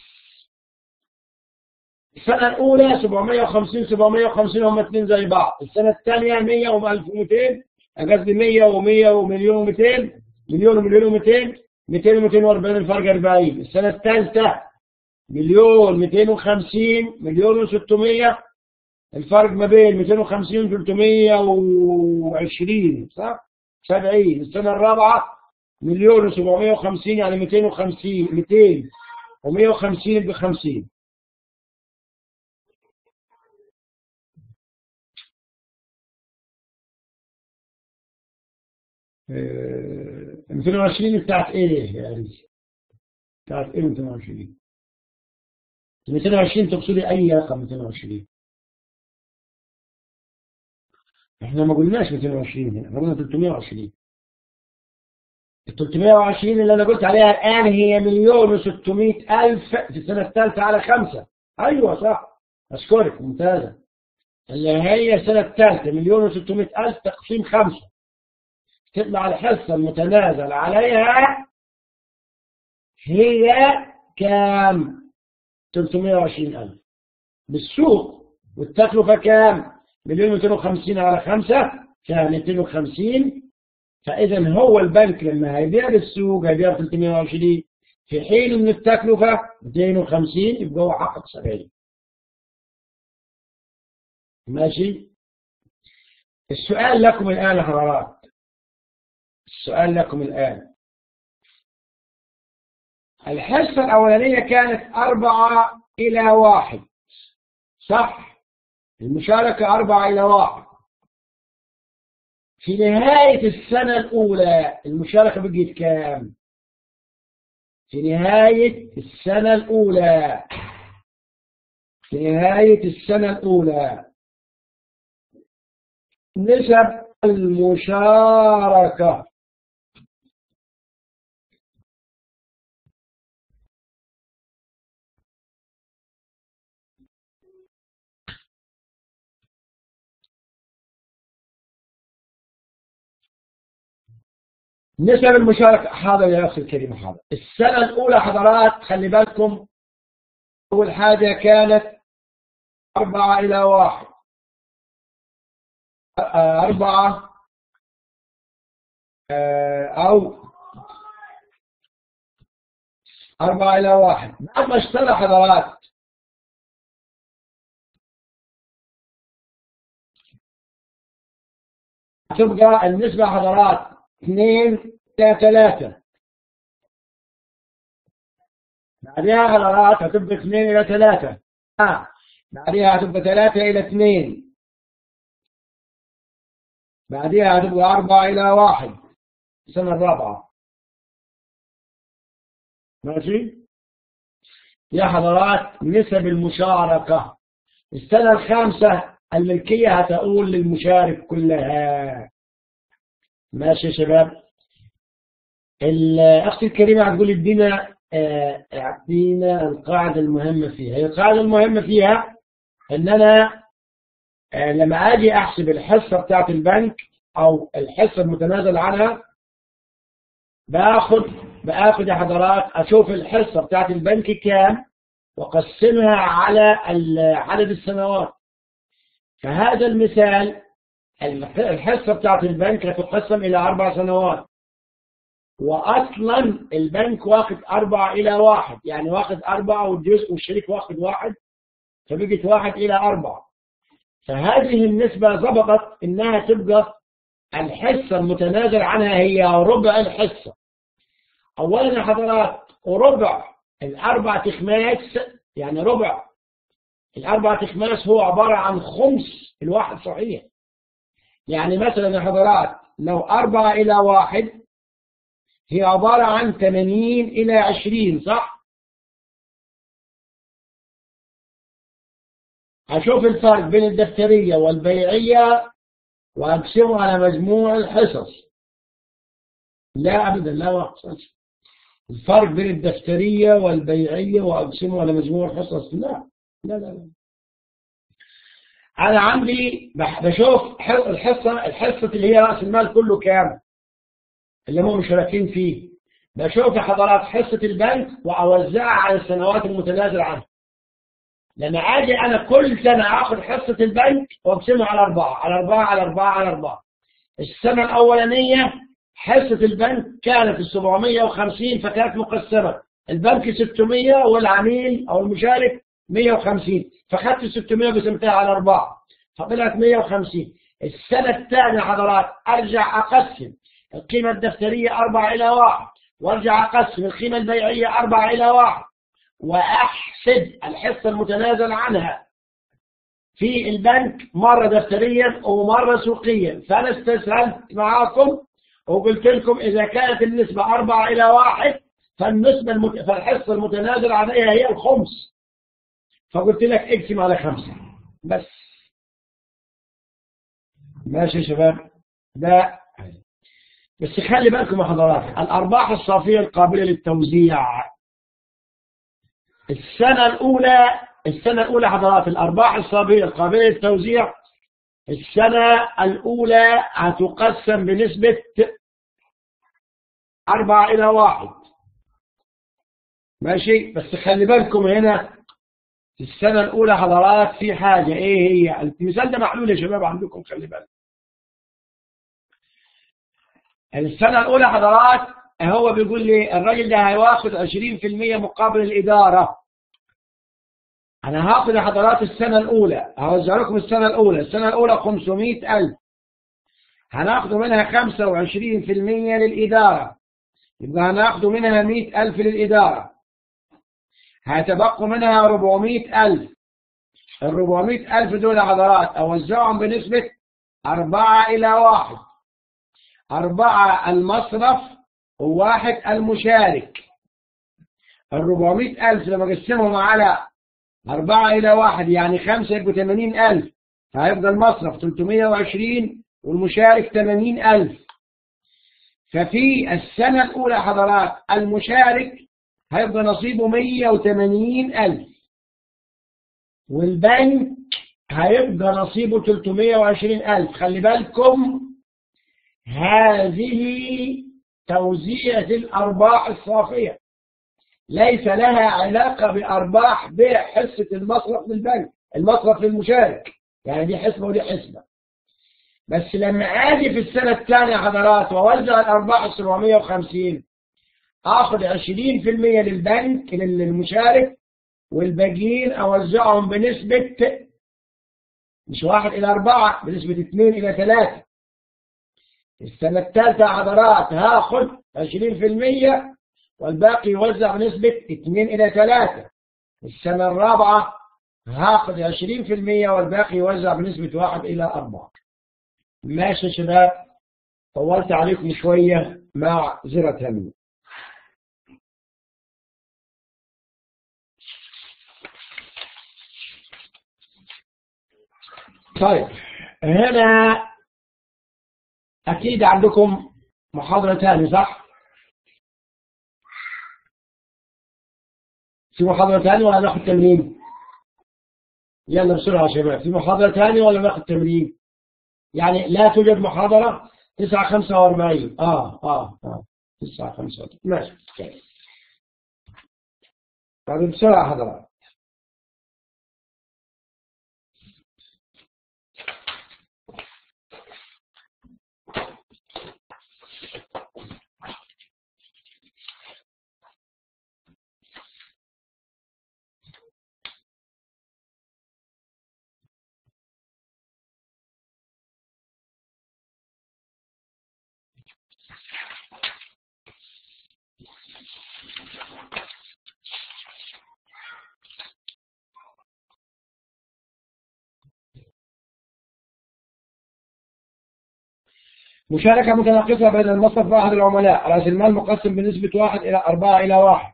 السنة الأولى 750 750 هم اثنين زي بعض السنة الثانية 100 و 1200 قصدي 100 و100 ومليون و200 مليون ومليون و200 200 و 240 الفرق 40 السنة الثالثة مليون 250 مليون و600 الفرق ما بين 250 و 320 صح 70 السنة الرابعة مليون و750 يعني 250 200 و150 ب 50 220 بتاعت ايه يعني بتاعت ايه 220 220 تقصدي اي رقم 220 احنا ما قلناش 220 هنا قلنا 320 ال 320 اللي انا قلت عليها الان هي مليون و600 الف في السنه الثالثه على خمسه ايوه صح اشكرك ممتازه اللي هي السنه الثالثه مليون و600 الف تقسيم خمسه تطلع الحصه المتنازل عليها هي كام 320 الف بالسوق والتكلفه كام مليون 250 على خمسة كان 250 فإذا هو البنك لما هيبيع بالسوق هيبيع 320 في حين من التكلفة 250 يبقى هو حقق 70 ماشي السؤال لكم الآن يا حضرات السؤال لكم الآن الحصة الأولانية كانت أربعة إلى واحد صح المشاركة أربعة إلى واحد في نهاية السنة الأولى المشاركة بقيت كام؟ في نهاية السنة الأولى في نهاية السنة الأولى نسب المشاركة نسب المشاركة حاضر يا أخي الكريم حاضر السنة الأولى حضرات خلي بالكم أول حاجة كانت أربعة إلى واحد أربعة أو أربعة إلى واحد بعد ما اشترى حضرات تبقى النسبة حضرات اثنين إلى ثلاثة بعدها حضرات هتبقى اثنين إلى ثلاثة آه. بعدها هتبقى ثلاثة إلى اثنين بعدها هتبقى أربعة إلى واحد السنة الرابعة ماشي يا حضرات نسب المشاركة السنة الخامسة الملكية هتقول للمشارك كلها ماشي يا شباب الأخت الكريمة هتقول ادينا اعطينا القاعدة المهمة فيها هي القاعدة المهمة فيها ان انا لما اجي احسب الحصة بتاعت البنك او الحصة المتنازل عنها باخد باخد يا حضرات اشوف الحصة بتاعت البنك كام واقسمها على عدد السنوات فهذا المثال الحصة بتاعت البنك هتقسم إلى أربع سنوات وأصلا البنك واخد أربعة إلى واحد يعني واخد أربعة والجزء والشريك واخد واحد فبقت واحد إلى أربعة فهذه النسبة ضبطت إنها تبقى الحصة المتنازل عنها هي ربع الحصة أولا يا حضرات ربع الأربع تخماس يعني ربع الأربع تخماس هو عبارة عن خمس الواحد صحيح يعني مثلا يا حضرات لو أربعة إلى واحد هي عبارة عن 80 إلى 20 صح؟ هشوف الفرق بين الدفترية والبيعية وأقسمه على مجموع الحصص لا أبدا لا وقت الفرق بين الدفترية والبيعية وأقسمه على مجموع الحصص لا لا لا, لا. أنا عندي بشوف الحصة الحصة اللي هي رأس المال كله كام اللي هم مشاركين فيه بشوف يا حضرات حصة البنك وأوزعها على السنوات المتنازل عنها لما أجي أنا كل سنة آخذ حصة البنك وأقسمها على أربعة على أربعة على أربعة على أربعة السنة الأولانية حصة البنك كانت 750 فكانت مقسمة البنك 600 والعميل أو المشارك 150 فخدت 600 وقسمتها على أربعة فطلعت 150 السنة الثانية حضرات أرجع أقسم القيمة الدفترية 4 إلى 1 وارجع أقسم القيمة البيعية 4 إلى 1 وأحسب الحصة المتنازل عنها في البنك مرة دفتريا ومرة سوقيا فأنا استسهلت معاكم وقلت لكم إذا كانت النسبة 4 إلى 1 فالنسبة المت... فالحصة المتنازل عليها هي الخمس فقلت لك اقسم على خمسة بس ماشي يا شباب ده بس خلي بالكم يا حضرات الأرباح الصافية القابلة للتوزيع السنة الأولى السنة الأولى حضرات الأرباح الصافية القابلة للتوزيع السنة الأولى هتقسم بنسبة أربعة إلى واحد ماشي بس خلي بالكم هنا في السنة الأولى حضرات في حاجة إيه هي المثال ده محلول يا شباب عندكم خلي بالكم السنة الأولى حضرات هو بيقول لي الراجل ده هيواخد 20% مقابل الإدارة أنا هاخد يا حضرات السنة الأولى هوزع لكم السنة الأولى السنة الأولى 500000 هناخد منها 25% للإدارة يبقى هناخد منها 100000 للإدارة هيتبقوا منها 400000 ال 400000 دول حضرات أوزعهم بنسبة 4 إلى 1 أربعة المصرف وواحد المشارك الربعمائة ألف لما قسمهم على أربعة إلى واحد يعني خمسة يبقوا ثمانين ألف فهيبقى المصرف 320 والمشارك 80 ألف ففي السنة الأولى حضرات المشارك هيبقى نصيبه 180 ألف والبنك هيبقى نصيبه 320 ألف خلي بالكم هذه توزيعة الأرباح الصافية ليس لها علاقة بأرباح بيع حصة المصرف للبنك المصرف للمشارك يعني دي حسبة ودي حسبة بس لما أجي في السنة الثانية حضرات ووزع الأرباح ال 750 آخذ 20% للبنك للمشارك والباقيين أوزعهم بنسبة مش واحد إلى أربعة بنسبة اثنين إلى ثلاثة السنة الثالثة حضرات هاخد 20% والباقي يوزع بنسبة 2 إلى 3 السنة الرابعة هاخد 20% والباقي يوزع بنسبة 1 إلى 4 ماشي يا شباب طولت عليكم شوية مع زرة همي طيب هنا أكيد عندكم محاضرة ثانية صح؟ في محاضرة ثانية ولا ناخد تمرين؟ يلا بسرعة يا شباب في محاضرة ثانية ولا ناخد تمرين؟ يعني لا توجد محاضرة 945 اه اه اه 945 ماشي طيب بسرعة حضرات مشاركة متناقصة بين المصرف وأحد العملاء رأس المال مقسم بنسبة واحد إلى أربعة إلى واحد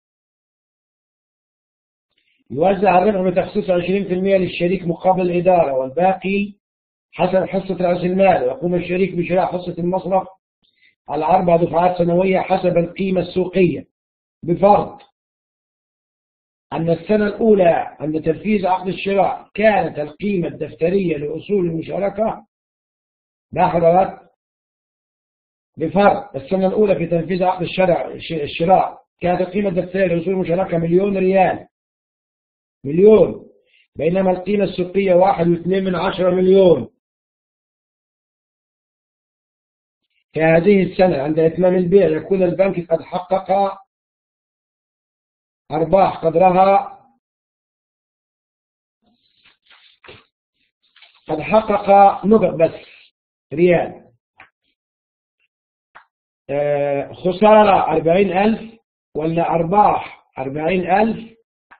يوزع الربح بتخصيص 20% للشريك مقابل الإدارة والباقي حسب حصة رأس المال ويقوم الشريك بشراء حصة المصرف على أربع دفعات سنوية حسب القيمة السوقية بفرض أن السنة الأولى عند تنفيذ عقد الشراء كانت القيمة الدفترية لأصول المشاركة ما حضرات بفرق السنة الأولى في تنفيذ عقد الشرع الشراء كانت القيمة الدفترية لأصول المشاركة مليون ريال مليون بينما القيمة السوقية واحد واثنين من عشرة مليون في هذه السنة عند إتمام البيع يكون البنك قد حقق أرباح قدرها قد حقق نقط بس ريال آه خسارة أربعين ألف ولا أرباح أربعين ألف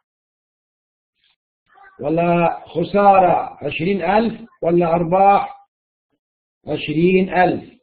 ولا خسارة عشرين ألف ولا أرباح عشرين ألف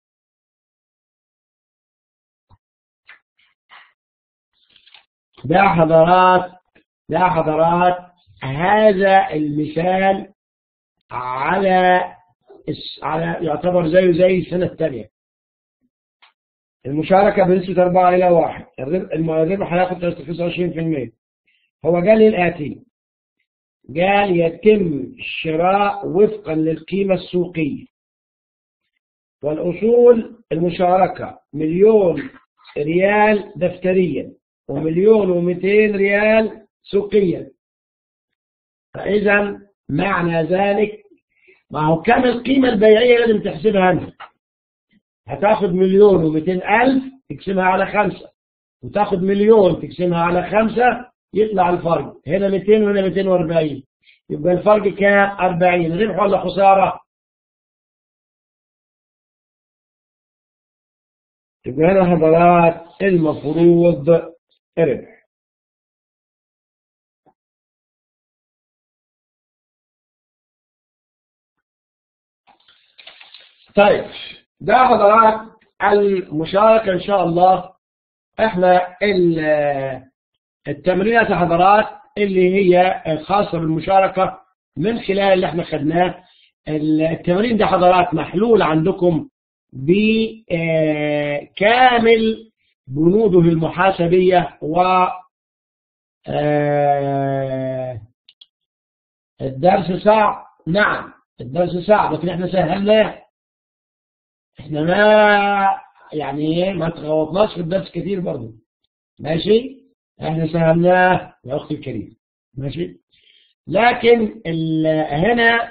ده حضرات ده حضرات هذا المثال على على يعتبر زيه زي السنة الثانية المشاركة بنسبة 4 إلى 1 الربح هياخد 23% هو قال لي الآتي قال يتم الشراء وفقا للقيمة السوقية والأصول المشاركة مليون ريال دفتريا ومليون ومئتين ريال سوقيا فإذا معنى ذلك ما هو كم القيمة البيعية لازم تحسبها أنت هتاخد مليون ومئتين ألف تقسمها على خمسة وتاخد مليون تقسمها على خمسة يطلع الفرق هنا 200 وهنا 240 يبقى الفرق كام 40 ربح ولا خسارة يبقى هنا حضرات المفروض ربح طيب ده حضرات المشاركة إن شاء الله إحنا التمرينات حضرات اللي هي خاصة بالمشاركة من خلال اللي احنا خدناه التمرين ده حضرات محلول عندكم بكامل بنوده المحاسبية و الدرس صعب نعم الدرس صعب لكن احنا سهلناه احنا ما يعني ما تغوطناش في الدرس كتير برضه ماشي احنا سهلناه يا اختي الكريم ماشي لكن هنا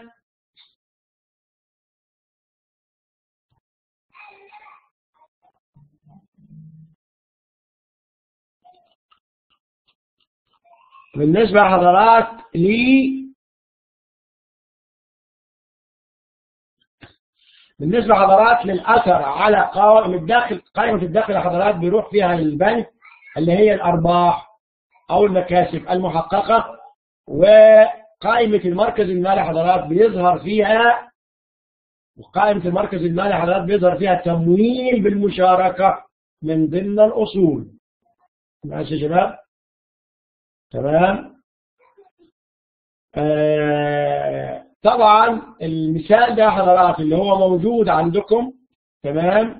بالنسبة لحضرات لي بالنسبة لحضرات للأثر على قوائم الداخل قائمة الداخل لحضرات بيروح فيها البنك اللي هي الأرباح أو المكاسب المحققة وقائمة المركز المالي حضرات بيظهر فيها وقائمة المركز المالي حضرات بيظهر فيها تمويل بالمشاركة من ضمن الأصول ماشي يا شباب تمام آه طبعا المثال ده حضرات اللي هو موجود عندكم تمام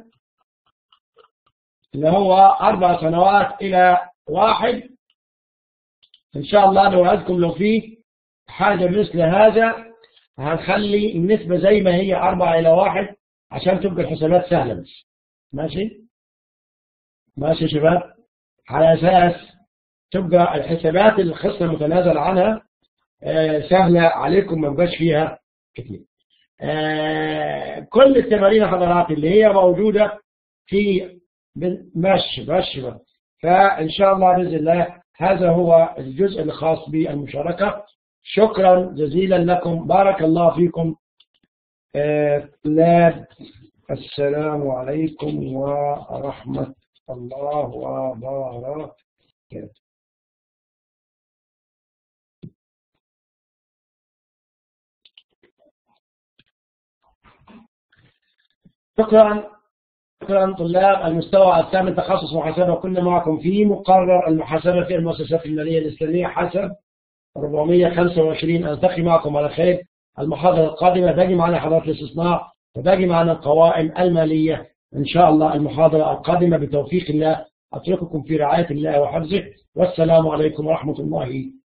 اللي هو أربع سنوات إلى واحد إن شاء الله نوعدكم لو في حاجة مثل هذا هنخلي النسبة زي ما هي أربعة إلى واحد عشان تبقى الحسابات سهلة بس ماشي ماشي يا شباب على أساس تبقى الحسابات الخصم المتنازل عنها آه سهلة عليكم ما بقاش فيها كتير آه كل التمارين حضرات اللي هي موجودة في ماشي ماشي فإن شاء الله بإذن الله هذا هو الجزء الخاص بالمشاركة شكرا جزيلا لكم بارك الله فيكم طلاب السلام عليكم ورحمة الله وبركاته شكرا شكرا طلاب المستوى الثامن تخصص محاسبة كنا معكم في مقرر المحاسبة في المؤسسات المالية الإسلامية حسب 425 ألتقي معكم على خير المحاضرة القادمة باقي معنا حضرات الاستثناء وباقي معنا القوائم المالية إن شاء الله المحاضرة القادمة بتوفيق الله أترككم في رعاية الله وحفظه والسلام عليكم ورحمة الله